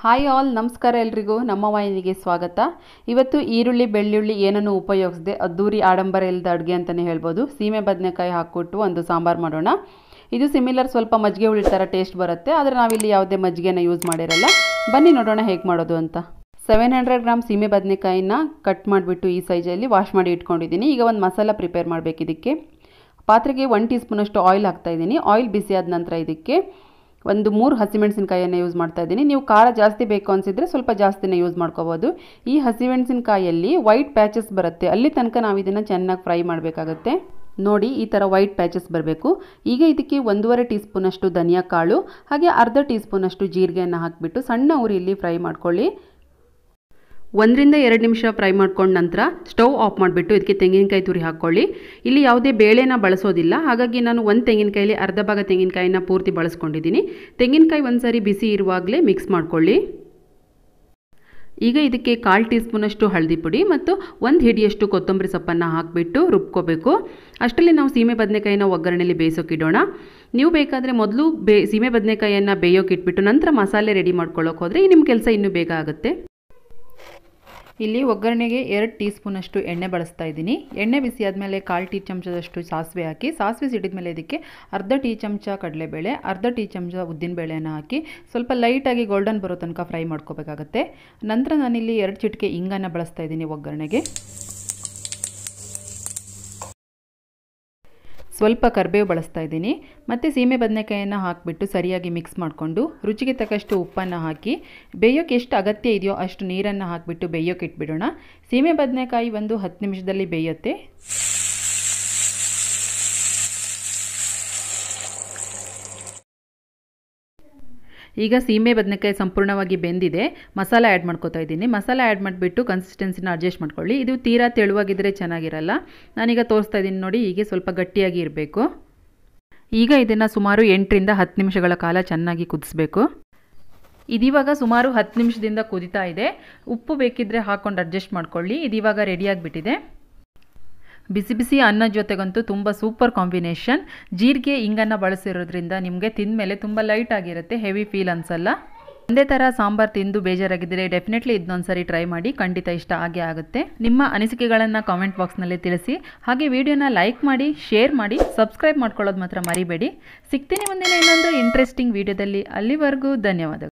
hi all ನಮಸ್ಕಾರ ಎಲ್ರಿಗೂ ನಮ್ಮ ವಾಹಿನಿಗೆ ಸ್ವಾಗತ ಇವತ್ತು ಈರುಳ್ಳಿ ಬೆಳ್ಳುಳ್ಳಿ ಏನನ್ನು ಉಪಯೋಗಿಸದೆ ಅದ್ದೂರಿ ಆಡಂಬರ ಇಲ್ಲದ ಅಡುಗೆ ಅಂತಲೇ ಹೇಳ್ಬೋದು ಸೀಮೆ ಬದನೆಕಾಯಿ ಹಾಕ್ಬಿಟ್ಟು ಒಂದು ಸಾಂಬಾರು ಮಾಡೋಣ ಇದು ಸಿಮಿಲರ್ ಸ್ವಲ್ಪ ಮಜ್ಜಿಗೆ ಹುಳಿ ಥರ ಟೇಸ್ಟ್ ಬರುತ್ತೆ ಆದರೆ ನಾವಿಲ್ಲಿ ಯಾವುದೇ ಮಜ್ಜಿಗೆನ ಯೂಸ್ ಮಾಡಿರಲ್ಲ ಬನ್ನಿ ನೋಡೋಣ ಹೇಗೆ ಮಾಡೋದು ಅಂತ ಸೆವೆನ್ ಹಂಡ್ರೆಡ್ ಗ್ರಾಮ್ ಸೀಮೆ ಬದನೆಕಾಯಿನ ಕಟ್ ಮಾಡಿಬಿಟ್ಟು ಈ ಸೈಜಲ್ಲಿ ವಾಶ್ ಮಾಡಿ ಇಟ್ಕೊಂಡಿದ್ದೀನಿ ಈಗ ಒಂದು ಮಸಾಲ ಪ್ರಿಪೇರ್ ಮಾಡಬೇಕು ಇದಕ್ಕೆ ಪಾತ್ರೆಗೆ ಒನ್ ಟೀ ಸ್ಪೂನಷ್ಟು ಆಯಿಲ್ ಹಾಕ್ತಾಯಿದ್ದೀನಿ ಆಯಿಲ್ ಬಿಸಿ ಆದ ನಂತರ ಇದಕ್ಕೆ ಒಂದು ಮೂರು ಹಸಿಮೆಣಸಿನಕಾಯಿಯನ್ನು ಯೂಸ್ ಮಾಡ್ತಾ ಇದ್ದೀನಿ ನೀವು ಖಾರ ಜಾಸ್ತಿ ಬೇಕು ಅನಿಸಿದರೆ ಸ್ವಲ್ಪ ಜಾಸ್ತಿನೇ ಯೂಸ್ ಮಾಡ್ಕೋಬೋದು ಈ ಹಸಿಮೆಣಸಿನಕಾಯಲ್ಲಿ ವೈಟ್ ಪ್ಯಾಚಸ್ ಬರುತ್ತೆ ಅಲ್ಲಿ ತನಕ ನಾವು ಇದನ್ನು ಚೆನ್ನಾಗಿ ಫ್ರೈ ಮಾಡಬೇಕಾಗತ್ತೆ ನೋಡಿ ಈ ಥರ ವೈಟ್ ಪ್ಯಾಚಸ್ ಬರಬೇಕು ಈಗ ಇದಕ್ಕೆ ಒಂದೂವರೆ ಟೀ ಸ್ಪೂನಷ್ಟು ಧನಿಯಾ ಕಾಳು ಹಾಗೆ ಅರ್ಧ ಟೀ ಸ್ಪೂನಷ್ಟು ಜೀರಿಗೆಯನ್ನು ಹಾಕಿಬಿಟ್ಟು ಸಣ್ಣ ಉರಿಯಲ್ಲಿ ಫ್ರೈ ಮಾಡ್ಕೊಳ್ಳಿ ಒಂದರಿಂದ ಎರಡು ನಿಮಿಷ ಫ್ರೈ ಮಾಡ್ಕೊಂಡ ನಂತರ ಸ್ಟವ್ ಆಫ್ ಮಾಡಿಬಿಟ್ಟು ಇದಕ್ಕೆ ತೆಂಗಿನಕಾಯಿ ತುರಿ ಹಾಕ್ಕೊಳ್ಳಿ ಇಲ್ಲಿ ಯಾವುದೇ ಬೇಳೆನ ಬಳಸೋದಿಲ್ಲ ಹಾಗಾಗಿ ನಾನು ಒಂದು ತೆಂಗಿನಕಾಯಲ್ಲಿ ಅರ್ಧ ಭಾಗ ತೆಂಗಿನಕಾಯಿನ ಪೂರ್ತಿ ಬಳಸ್ಕೊಂಡಿದ್ದೀನಿ ತೆಂಗಿನಕಾಯಿ ಒಂದು ಸಾರಿ ಬಿಸಿ ಇರುವಾಗಲೇ ಮಿಕ್ಸ್ ಮಾಡ್ಕೊಳ್ಳಿ ಈಗ ಇದಕ್ಕೆ ಕಾಲು ಟೀ ಸ್ಪೂನಷ್ಟು ಹಳದಿ ಪುಡಿ ಮತ್ತು ಒಂದು ಹಿಡಿಯಷ್ಟು ಕೊತ್ತಂಬರಿ ಸೊಪ್ಪನ್ನು ಹಾಕಿಬಿಟ್ಟು ರುಬ್ಕೋಬೇಕು ಅಷ್ಟರಲ್ಲಿ ನಾವು ಸೀಮೆ ಬದನೆಕಾಯಿನ ಒಗ್ಗರಣೆಯಲ್ಲಿ ಬೇಯಿಸೋಕ್ಕಿಡೋಣ ನೀವು ಬೇಕಾದರೆ ಮೊದಲು ಬೇ ಸೀಮೆ ಬದನೆಕಾಯಿಯನ್ನು ಬೇಯೋಕೆ ಇಟ್ಬಿಟ್ಟು ನಂತರ ಮಸಾಲೆ ರೆಡಿ ಮಾಡ್ಕೊಳ್ಳೋಕೆ ಹೋದರೆ ನಿಮ್ಮ ಕೆಲಸ ಇನ್ನೂ ಬೇಗ ಆಗುತ್ತೆ ಇಲ್ಲಿ ಒಗ್ಗರಣೆಗೆ ಎರಡು ಟೀ ಸ್ಪೂನಷ್ಟು ಎಣ್ಣೆ ಬಳಸ್ತಾ ಇದ್ದೀನಿ ಎಣ್ಣೆ ಬಿಸಿ ಆದಮೇಲೆ ಕಾಲು ಟೀ ಚಮಚದಷ್ಟು ಸಾಸಿವೆ ಹಾಕಿ ಸಾಸಿವೆ ಸಿಡಿದ ಮೇಲೆ ಇದಕ್ಕೆ ಅರ್ಧ ಟೀ ಚಮಚ ಕಡಲೆಬೇಳೆ ಅರ್ಧ ಟೀ ಚಮಚ ಉದ್ದಿನಬೇಳೆಯನ್ನು ಹಾಕಿ ಸ್ವಲ್ಪ ಲೈಟಾಗಿ ಗೋಲ್ಡನ್ ಬರೋ ತನಕ ಫ್ರೈ ಮಾಡ್ಕೋಬೇಕಾಗತ್ತೆ ನಂತರ ನಾನಿಲ್ಲಿ ಎರಡು ಚಿಟಿಕೆ ಇಂಗನ್ನು ಬಳಸ್ತಾ ಇದ್ದೀನಿ ಒಗ್ಗರಣೆಗೆ ಸ್ವಲ್ಪ ಕರಿಬೇವು ಬಳಸ್ತಾ ಇದ್ದೀನಿ ಮತ್ತು ಸೀಮೆ ಬದನೆಕಾಯನ್ನು ಹಾಕಿಬಿಟ್ಟು ಸರಿಯಾಗಿ ಮಿಕ್ಸ್ ಮಾಡಿಕೊಂಡು ರುಚಿಗೆ ತಕ್ಕಷ್ಟು ಉಪ್ಪನ್ನು ಹಾಕಿ ಬೇಯೋಕೆ ಎಷ್ಟು ಅಗತ್ಯ ಇದೆಯೋ ಅಷ್ಟು ನೀರನ್ನು ಹಾಕಿಬಿಟ್ಟು ಬೇಯೋಕೆ ಇಟ್ಬಿಡೋಣ ಸೀಮೆ ಬದನೆಕಾಯಿ ಒಂದು ಹತ್ತು ನಿಮಿಷದಲ್ಲಿ ಬೇಯುತ್ತೆ ಈಗ ಸೀಮೆ ಬದನೆಕಾಯಿ ಸಂಪೂರ್ಣವಾಗಿ ಬೆಂದಿದೆ ಮಸಾಲ ಆ್ಯಡ್ ಮಾಡ್ಕೋತಾ ಇದ್ದೀನಿ ಮಸಾಲ ಆ್ಯಡ್ ಮಾಡಿಬಿಟ್ಟು ಕನ್ಸಿಸ್ಟೆನ್ಸಿನ ಅಡ್ಜಸ್ಟ್ ಮಾಡ್ಕೊಳ್ಳಿ ಇದು ತೀರಾ ತೆಳುವಾಗಿದ್ದರೆ ಚೆನ್ನಾಗಿರಲ್ಲ ನಾನೀಗ ತೋರಿಸ್ತಾ ಇದ್ದೀನಿ ನೋಡಿ ಹೀಗೆ ಸ್ವಲ್ಪ ಗಟ್ಟಿಯಾಗಿ ಇರಬೇಕು ಈಗ ಇದನ್ನು ಸುಮಾರು ಎಂಟರಿಂದ ಹತ್ತು ನಿಮಿಷಗಳ ಕಾಲ ಚೆನ್ನಾಗಿ ಕುದಿಸ್ಬೇಕು ಇದಿವಾಗ ಸುಮಾರು ಹತ್ತು ನಿಮಿಷದಿಂದ ಕುದಿತಾ ಇದೆ ಉಪ್ಪು ಬೇಕಿದ್ದರೆ ಹಾಕ್ಕೊಂಡು ಅಡ್ಜಸ್ಟ್ ಮಾಡ್ಕೊಳ್ಳಿ ಇದಿವಾಗ ರೆಡಿಯಾಗಿಬಿಟ್ಟಿದೆ ಬಿಸಿ ಬಿಸಿ ಅನ್ನ ಜೊತೆಗಂತೂ ತುಂಬ ಸೂಪರ್ ಕಾಂಬಿನೇಷನ್ ಜೀರಿಗೆ ಇಂಗನ್ನು ಬಳಸಿರೋದ್ರಿಂದ ನಿಮಗೆ ತಿಂದಮೇಲೆ ತುಂಬ ಲೈಟ್ ಆಗಿರುತ್ತೆ ಹೆವಿ ಫೀಲ್ ಅನಿಸಲ್ಲ ಒಂದೇ ಥರ ಸಾಂಬಾರು ತಿಂದು ಬೇಜಾರಾಗಿದ್ದರೆ ಡೆಫಿನೆಟ್ಲಿ ಇದನ್ನೊಂದ್ಸರಿ ಟ್ರೈ ಮಾಡಿ ಖಂಡಿತ ಇಷ್ಟ ಆಗೇ ಆಗುತ್ತೆ ನಿಮ್ಮ ಅನಿಸಿಕೆಗಳನ್ನು ಕಾಮೆಂಟ್ ಬಾಕ್ಸ್ನಲ್ಲಿ ತಿಳಿಸಿ ಹಾಗೆ ವಿಡಿಯೋನ ಲೈಕ್ ಮಾಡಿ ಶೇರ್ ಮಾಡಿ ಸಬ್ಸ್ಕ್ರೈಬ್ ಮಾಡ್ಕೊಳ್ಳೋದು ಮಾತ್ರ ಮರಿಬೇಡಿ ಸಿಗ್ತೀನಿ ಮುಂದಿನ ಇನ್ನೊಂದು ಇಂಟ್ರೆಸ್ಟಿಂಗ್ ವಿಡಿಯೋದಲ್ಲಿ ಅಲ್ಲಿವರೆಗೂ ಧನ್ಯವಾದಗಳು